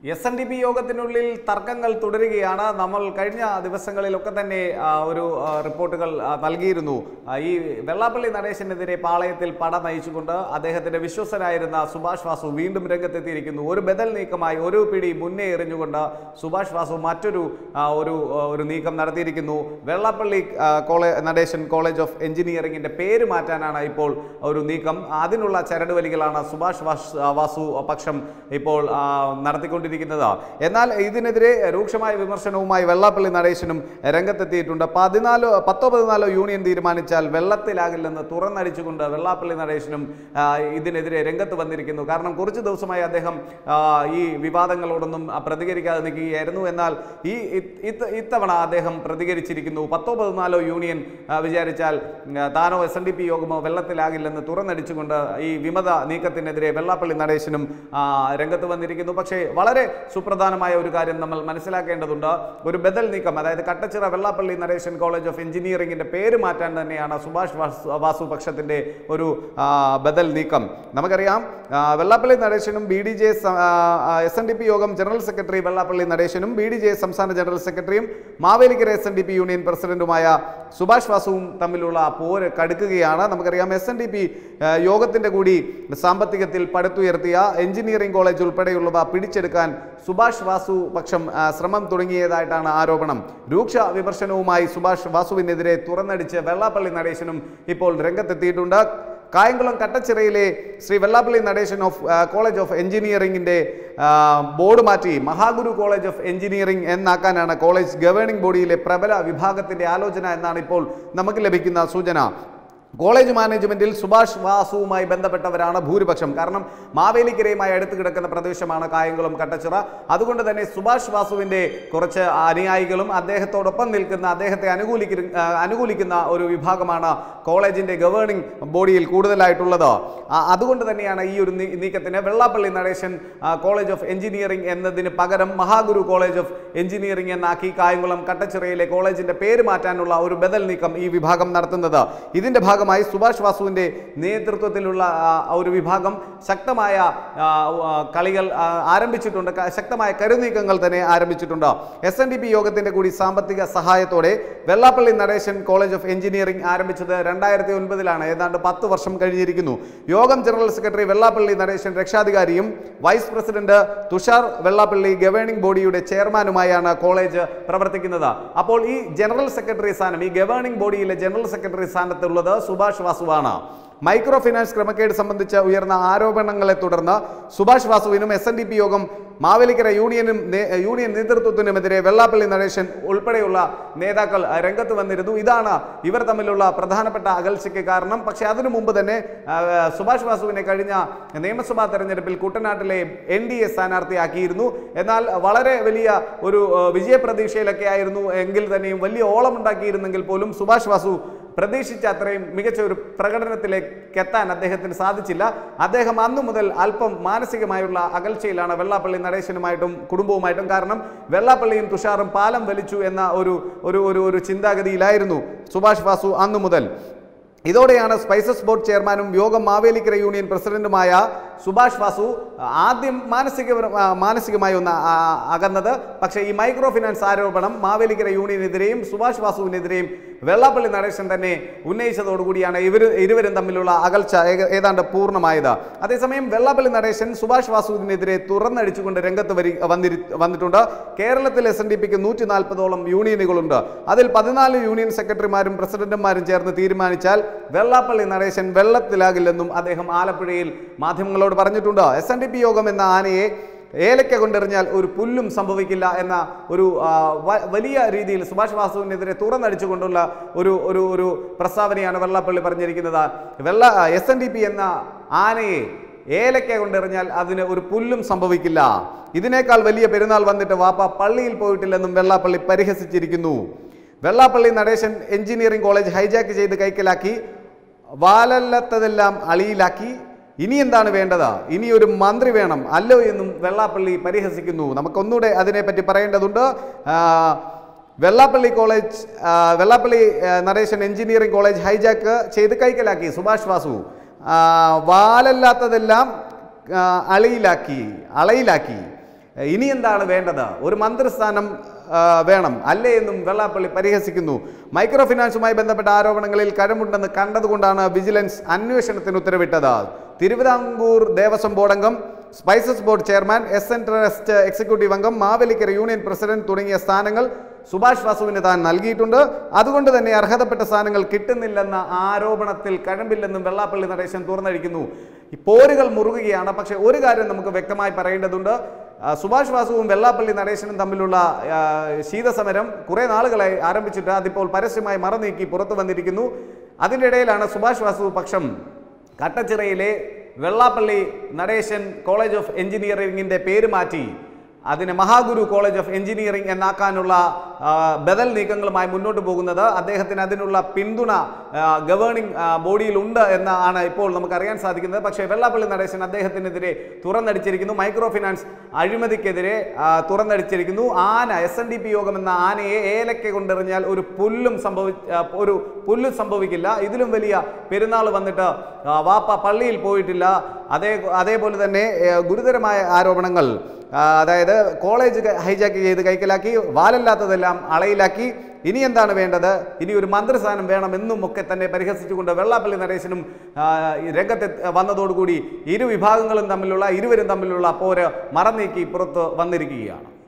S N D P യോഗത്തിനുള്ളിൽ തർക്കങ്ങൾ തുടരുകയാണ് നമ്മൾ കഴിഞ്ഞ ദിവസങ്ങളിലൊക്കെ തന്നെ ആ, ഒരു ആ, റിപ്പോർട്ടുകൾ ആ, നൽകിയിരുന്നു ആ, ഈ വെള്ളാപ്പള്ളി നടേശനെതിരെ പാളയത്തിൽ പട നയിച്ചുകൊണ്ട് അദ്ദേഹത്തിന്റെ വിശ്വസനായിരുന്ന സുഭാഷ് വാസു വീണ്ടും രംഗത്തെത്തിയിരിക്കുന്നു ഒരു ബദൽ നീക്കമായി ഒരു പിടി മുന്നേ എറിഞ്ഞുകൊണ്ട് സുഭാഷ് വാസു മറ്റൊരു ആ, ഒരു ആ, ഒരു നീക്കം നടത്തിയിരിക്കുന്നു Vellappally college Natesan college of എഞ്ചിനീയറിംഗിന്റെ പേര് മാറ്റാനാണ് ഇപ്പോൾ ഒരു നീക്കം അതിനുള്ള ചരടുവലികളാണ് സുഭാഷ് വാസ്- വാസു പക്ഷം ഇപ്പോൾ ആ, നടത്തിക്കൊണ്ടിരിക്കുന്നത് എന്നാൽ ഇതിനെതിരെ രൂക്ഷമായ വിമർശനവുമായി വെള്ളാപ്പള്ളി നടേശനും രംഗത്തെത്തിയിട്ടുണ്ട് പതിനാലോ പത്തോ പതിനാലോ യൂണിയൻ തീരുമാനിച്ചാൽ വെള്ളത്തിലാകില്ലെന്ന് തുറന്നടിച്ചുകൊണ്ട് വെള്ളാപ്പള്ളി നടേശനും ആ, ഇതിനെതിരെ രംഗത്ത് വന്നിരിക്കുന്നു കാരണം കുറച്ച് ദിവസമായി അദ്ദേഹം ആ, ഈ വിവാദങ്ങളോടൊന്നും ആ, പ്രതികരിക്കാതെ നിൽക്കുകയായിരുന്നു എന്നാൽ ഈ ഇ- ഇത്ത- ഇത്തവണ അദ്ദേഹം പ്രതികരിച്ചിരിക്കുന്നു പത്തോ പതിനാലോ യൂണിയൻ ആ, വിചാരിച്ചാൽ ഉം, താനോ എസ് എൻ ഡി പി യോഗമോ വെള്ളത്തിലാകില്ലെന്ന് തുറന്നടിച്ചുകൊണ്ട് ഈ വിമത നീക്കത്തിനെതിരെ വെള്ളാപ്പള്ളി നടേശനും ആ, രംഗത്ത് വന്നിരിക്കുന്നു പക്ഷേ വളരെ സുപ്രധാനമായ ഒരു കാര്യം നമ്മൾ മനസ്സിലാക്കേണ്ടതുണ്ട് ഒരു ബദൽ നീക്കം അതായത് കട്ടച്ചിറ വെള്ളാപ്പള്ളി നടേശൻ കോളേജ് ഓഫ് എഞ്ചിനീയറിംഗിന്റെ പേര് മാറ്റാൻ തന്നെയാണ് സുഭാഷ് വാസു- വാസു പക്ഷത്തിന്റെ ഒരു ആ, ബദൽ നീക്കം നമുക്കറിയാം ആ, വെള്ളാപ്പള്ളി നടേശനും B D J S N D P യോഗം ജനറൽ സെക്രട്ടറി വെള്ളാപ്പള്ളി നടേശനും ബി ഡി ജെ സംസ്ഥാന ജനറൽ സെക്രട്ടറിയും Mavelikara S N D P union പ്രസിഡന്റുമായ സുഭാഷ് വാസുവും തമ്മിലുള്ള പോര് കടുക്കുകയാണ് നമുക്കറിയാം എസ് എൻ ഡി പി യോഗത്തിന്റെ കൂടി സാമ്പത്തികത്തിൽ പടുത്തുയർത്തിയ എഞ്ചിനീയറിംഗ് കോളേജ് ഉൾപ്പെടെയുള്ളവ പിടിച്ചെടുക്കാൻ സുഭാഷ് വാസു പക്ഷം ആ, ശ്രമം തുടങ്ങിയതായിട്ടാണ് ആരോപണം രൂക്ഷ വിമർശനവുമായി സുഭാഷ് വാസുവിനെതിരെ തുറന്നടിച്ച് വെള്ളാപ്പള്ളി നടേശനും ഇപ്പോൾ രംഗത്തെത്തിയിട്ടുണ്ട് കായംകുളം കട്ടച്ചിറയിലെ ശ്രീ വെള്ളാപ്പള്ളി നടേശൻ ഓഫ് ആ, കോളേജ് ഓഫ് എഞ്ചിനീയറിംഗിന്റെ ആ, ബോർഡ് മാറ്റി മഹാഗുരു കോളേജ് ഓഫ് എഞ്ചിനീയറിംഗ് എന്നാക്കാനാണ് കോളേജ് ഗവേണിംഗ് ബോഡിയിലെ പ്രബല വിഭാഗത്തിന്റെ ആലോചന എന്നാണ് ഇപ്പോൾ നമുക്ക് ലഭിക്കുന്ന സൂചന കോളേജ് മാനേജ്മെന്റിൽ സുഭാഷ് വാസുവുമായി ബന്ധപ്പെട്ടവരാണ് ഭൂരിപക്ഷം കാരണം മാവേലിക്കരയുമായി അടുത്ത് കിടക്കുന്ന പ്രദേശമാണ് കായംകുളം കട്ടച്ചിറ അതുകൊണ്ട് തന്നെ സുഭാഷ് വാസുവിന്റെ കുറച്ച് അനുയായികളും അദ്ദേഹത്തോടൊപ്പം നിൽക്കുന്ന അദ്ദേഹത്തെ അനുകൂലിക്കുന്ന ആ, അനുകൂലിക്കുന്ന ഒരു വിഭാഗമാണ് കോളേജിന്റെ ഗവേണിംഗ് ബോഡിയിൽ കൂടുതലായിട്ടുള്ളത് ആ, അതുകൊണ്ട് തന്നെയാണ് ഈ ഒരു നീ- നീക്കത്തിന് വെള്ളാപ്പള്ളി നടേശൻ ആ, കോളേജ് ഓഫ് എഞ്ചിനീയറിംഗ് എന്നതിന് പകരം മഹാഗുരു കോളേജ് ഓഫ് എഞ്ചിനീയറിംഗ് എന്നാക്കി കായംകുളം കട്ടച്ചിറയിലെ കോളേജിന്റെ പേര് മാറ്റാനുള്ള ഒരു ബദൽ നീക്കം ഈ വിഭാഗം നടത്തുന്നത് ഇതിന്റെ ഭാഗമായി സുഭാഷ് വാസുവിന്റെ നേതൃത്വത്തിലുള്ള ആ, ഒരു വിഭാഗം ശക്തമായ ആ, ആ, കളികൾ ആ, ആരംഭിച്ചിട്ടുണ്ട് ക- ശക്തമായ കരുനീക്കങ്ങൾ തന്നെ ആരംഭിച്ചിട്ടുണ്ട് എസ് എൻ ഡി പി യോഗത്തിന്റെ കൂടി സാമ്പത്തിക സഹായത്തോടെ Vellappally Natesan college of engineering ആരംഭിച്ചത് രണ്ടായിരത്തി ഒൻപതിലാണ് ഏതാണ്ട് പത്ത് വർഷം കഴിഞ്ഞിരിക്കുന്നു യോഗം ജനറൽ സെക്രട്ടറി വെള്ളാപ്പള്ളി നടേശൻ രക്ഷാധികാരിയും vice president Thushar Vellappally governing ബോഡിയുടെ ചെയർമാനുമായാണ് കോളേജ് പ്രവർത്തിക്കുന്നത് അപ്പോൾ ഈ ജനറൽ സെക്രട്ടറി സ്ഥാനം ഈ ഗവേണിംഗ് ബോഡിയിലെ ജനറൽ സെക്രട്ടറി സ്ഥാനത്തുള്ളത് സുഭാഷ് വാസുവാണ് മൈക്രോ ഫിനാൻസ് ക്രമക്കേട് സംബന്ധിച്ച് ഉയർന്ന ആരോപണങ്ങളെ തുടർന്ന് സുഭാഷ് വാസുവിനും എസ് എൻ ഡി പി യോഗം മാവേലിക്കര യൂണിയനും നേ- യൂണിയൻ നേതൃത്വത്തിനുമെതിരെ വെള്ളാപ്പള്ളി നടേശൻ ഉൾപ്പെടെയുള്ള നേതാക്കൾ അഹ്, രംഗത്ത് വന്നിരുന്നു ഇതാണ് ഇവർ തമ്മിലുള്ള പ്രധാനപ്പെട്ട അകൽച്ചയ്ക്ക് കാരണം പക്ഷേ അതിനു മുമ്പ് തന്നെ ആ, സുഭാഷ് വാസുവിനെ കഴിഞ്ഞ നിയമസഭാ തെരഞ്ഞെടുപ്പിൽ കുട്ടനാട്ടിലെ എൻ ഡി എ സ്ഥാനാർത്ഥിയാക്കിയിരുന്നു എന്നാൽ വളരെ വലിയ ഒരു ആ, വിജയപ്രതീക്ഷയിലൊക്കെ ആയിരുന്നു എങ്കിൽ തന്നെയും വലിയ ഓളമുണ്ടാക്കിയിരുന്നെങ്കിൽ പോലും സുഭാഷ് വാസു പ്രതീക്ഷിച്ച അത്രയും മികച്ച ഒരു പ്രകടനത്തിലേക്ക് എത്താൻ അദ്ദേഹത്തിന് സാധിച്ചില്ല അദ്ദേഹം അന്നു മുതൽ അല്പം മാനസികമായുള്ള അകൽച്ചയിലാണ് വെള്ളാപ്പള്ളി നടേശനുമായിട്ടും കുടുംബവുമായിട്ടും കാരണം വെള്ളാപ്പള്ളിയും തുഷാറും പാലം വലിച്ചു എന്ന ഒരു ഒരു ഒരു ഒരു ചിന്താഗതിയിലായിരുന്നു സുഭാഷ് വാസു അന്നു മുതൽ ഇതോടെയാണ് സ്പൈസസ് ബോർഡ് ചെയർമാനും യോഗം മാവേലിക്കര യൂണിയൻ പ്രസിഡന്റുമായ സുഭാഷ് വാസു ആദ്യം മാനസിക മാനസികമായി ഒന്ന് ആ, അകന്നത് പക്ഷേ ഈ മൈക്രോ ഫിനാൻസ് ആരോപണം മാവേലിക്കര യൂണിയനെതിരെയും സുഭാഷ് വാസുവിനെതിരെയും വെള്ളാപ്പള്ളി നടേശൻ തന്നെ ഉന്നയിച്ചതോടുകൂടിയാണ് ഇവർ ഇരുവരും തമ്മിലുള്ള അകൽച്ച ഏക- ഏതാണ്ട് പൂർണ്ണമായത് അതേസമയം വെള്ളാപ്പള്ളി നടേശൻ സുഭാഷ് വാസുവിനെതിരെ തുറന്നടിച്ചുകൊണ്ട് രംഗത്ത് വരി വന്നിരി വന്നിട്ടുണ്ട് കേരളത്തിൽ എസ് എൻ ഡി പിക്ക് നൂറ്റി നാൽപ്പതോളം യൂണിയനുകളുണ്ട് അതിൽ പതിനാല് യൂണിയൻ സെക്രട്ടറിമാരും പ്രസിഡന്റുമാരും ചേർന്ന് തീരുമാനിച്ചാൽ വെള്ളാപ്പള്ളി നടേശൻ വെള്ളത്തിലാകില്ലെന്നും അദ്ദേഹം ആലപ്പുഴയിൽ മാധ്യമങ്ങളോട് പറഞ്ഞിട്ടുണ്ട് എസ് എൻ ഡി പി യോഗം എന്ന ആനയെ ഏലക്ക കൊണ്ടെറിഞ്ഞാൽ ഒരു പുല്ലും സംഭവിക്കില്ല എന്ന ഒരു ആ, വ- വലിയ രീതിയിൽ സുഭാഷ് വാസുവിനെതിരെ തുറന്നടിച്ചുകൊണ്ടുള്ള ഒരു ഒരു ഒരു പ്രസ്താവനയാണ് വെള്ളാപ്പള്ളി പറഞ്ഞിരിക്കുന്നത് വെള്ള എസ് എൻ ഡി പി എന്ന ആനയെ ഏലക്ക കൊണ്ടെറിഞ്ഞാൽ അതിന് ഒരു പുല്ലും സംഭവിക്കില്ല ഇതിനേക്കാൾ വലിയ പെരുന്നാൾ വന്നിട്ട് വാപ്പ പള്ളിയിൽ പോയിട്ടില്ലെന്നും വെള്ളാപ്പള്ളി പരിഹസിച്ചിരിക്കുന്നു Vellappally Natesan engineering college hijack ചെയ്ത് കൈക്കലാക്കി വാലല്ലാത്തതെല്ലാം അളിയിലാക്കി ഇനി എന്താണ് വേണ്ടത് ഇനി ഒരു മന്ത്രി വേണം അല്ലോ എന്നും വെള്ളാപ്പള്ളി പരിഹസിക്കുന്നു നമുക്കൊന്നുകൂടെ അതിനെപ്പറ്റി പറയേണ്ടതുണ്ട് ആ, വെള്ളാപ്പള്ളി കോളേജ് ആ, വെള്ളാപ്പള്ളി ആ, നടേശൻ എഞ്ചിനീയറിംഗ് കോളേജ് ഹൈജാക്ക് ചെയ്ത് കൈക്കലാക്കി സുഭാഷ് വാസു ആ, വാലല്ലാത്തതെല്ലാം ആ, അളിയിലാക്കി അളയിലാക്കി ഇനി എന്താണ് വേണ്ടത് ഒരു മന്ത്രിസ്ഥാനം ആ, വേണം അല്ലേ എന്നും വെള്ളാപ്പള്ളി പരിഹസിക്കുന്നു മൈക്രോ ഫിനാൻസുമായി ബന്ധപ്പെട്ട ആരോപണങ്ങളിൽ കഴമുണ്ടെന്ന് കണ്ടതുകൊണ്ടാണ് വിജിലൻസ് അന്വേഷണത്തിന് ഉത്തരവിട്ടത് തിരുവിതാംകൂർ ദേവസ്വം ബോർഡ് അംഗം spices board chairman S N trust executive അംഗം മാവേലിക്കര യൂണിയൻ പ്രസിഡന്റ് തുടങ്ങിയ സ്ഥാനങ്ങൾ സുഭാഷ് വാസുവിന് താൻ നൽകിയിട്ടുണ്ട് അതുകൊണ്ട് തന്നെ അർഹതപ്പെട്ട സ്ഥാനങ്ങൾ കിട്ടുന്നില്ലെന്ന ആരോപണത്തിൽ കഴമ്പില്ലെന്നും വെള്ളാപ്പള്ളി നടേശൻ തുറന്നടിക്കുന്നു ഈ പോരുകൾ മുറുകുകയാണ് പക്ഷേ ഒരു കാര്യം നമുക്ക് വ്യക്തമായി പറയേണ്ടതുണ്ട് ആ, സുഭാഷ് വാസുവും വെള്ളാപ്പള്ളി നടേശനും തമ്മിലുള്ള ആ, ശീതസമരം കുറേ നാളുകളായി ആരംഭിച്ചിട്ട് അതിപ്പോൾ പരസ്യമായി മറനീക്കി പുറത്തു വന്നിരിക്കുന്നു അതിൻ്റെ ഇടയിലാണ് സുഭാഷ് വാസു പക്ഷം കട്ടച്ചിറയിലെ വെള്ളാപ്പള്ളി നടേശൻ കോളേജ് ഓഫ് എഞ്ചിനീയറിംഗിൻ്റെ പേര് മാറ്റി അതിന് മഹാഗുരു കോളേജ് ഓഫ് എഞ്ചിനീയറിംഗ് എന്നാക്കാനുള്ള ആ, ബദൽ നീക്കങ്ങളുമായി മുന്നോട്ട് പോകുന്നത് അദ്ദേഹത്തിന് അതിനുള്ള പിന്തുണ ഗവേണിംഗ് ബോഡിയിലുണ്ട് എന്നാണ് ഇപ്പോൾ നമുക്ക് അറിയാൻ സാധിക്കുന്നത് പക്ഷേ വെള്ളാപ്പള്ളി നടേശൻ അദ്ദേഹത്തിനെതിരെ തുറന്നടിച്ചിരിക്കുന്നു മൈക്രോ ഫിനാൻസ് അഴിമതിക്കെതിരെ ആ, തുറന്നടിച്ചിരിക്കുന്നു ആന എസ് എൻ ഡി പി യോഗം എന്ന ആനയെ ഏലക്ക കൊണ്ടെറിഞ്ഞാൽ ഒരു പുല്ലും സംഭവി ആ, ഒരു പുല്ലും സംഭവിക്കില്ല ഇതിലും വലിയ പെരുന്നാൾ വന്നിട്ട് ആ, വാപ്പ പള്ളിയിൽ പോയിട്ടില്ല അതേ അതേപോലെ തന്നെ ഏ, ഗുരുതരമായ ആരോപണങ്ങൾ ആ, അതായത് കോളേജ് ക- ഹൈജാക്ക് ചെയ്ത് കൈക്കലാക്കി വാലല്ലാത്തതെല്ലാം അളയിലാക്കി ഇനി എന്താണ് വേണ്ടത് ഇനി ഒരു മന്ത്രിസ്ഥാനം വേണമെന്നും ഒക്കെ തന്നെ പരിഹസിച്ചുകൊണ്ട് വെള്ളാപ്പള്ളി നടേശനും ആ, ഈ രംഗത്ത് വന്നതോടുകൂടി ഇരു വിഭാഗങ്ങളും തമ്മിലുള്ള ഇരുവരും തമ്മിലുള്ള പോര് മറന്നീക്കി പുറത്ത് വന്നിരിക്കുകയാണ്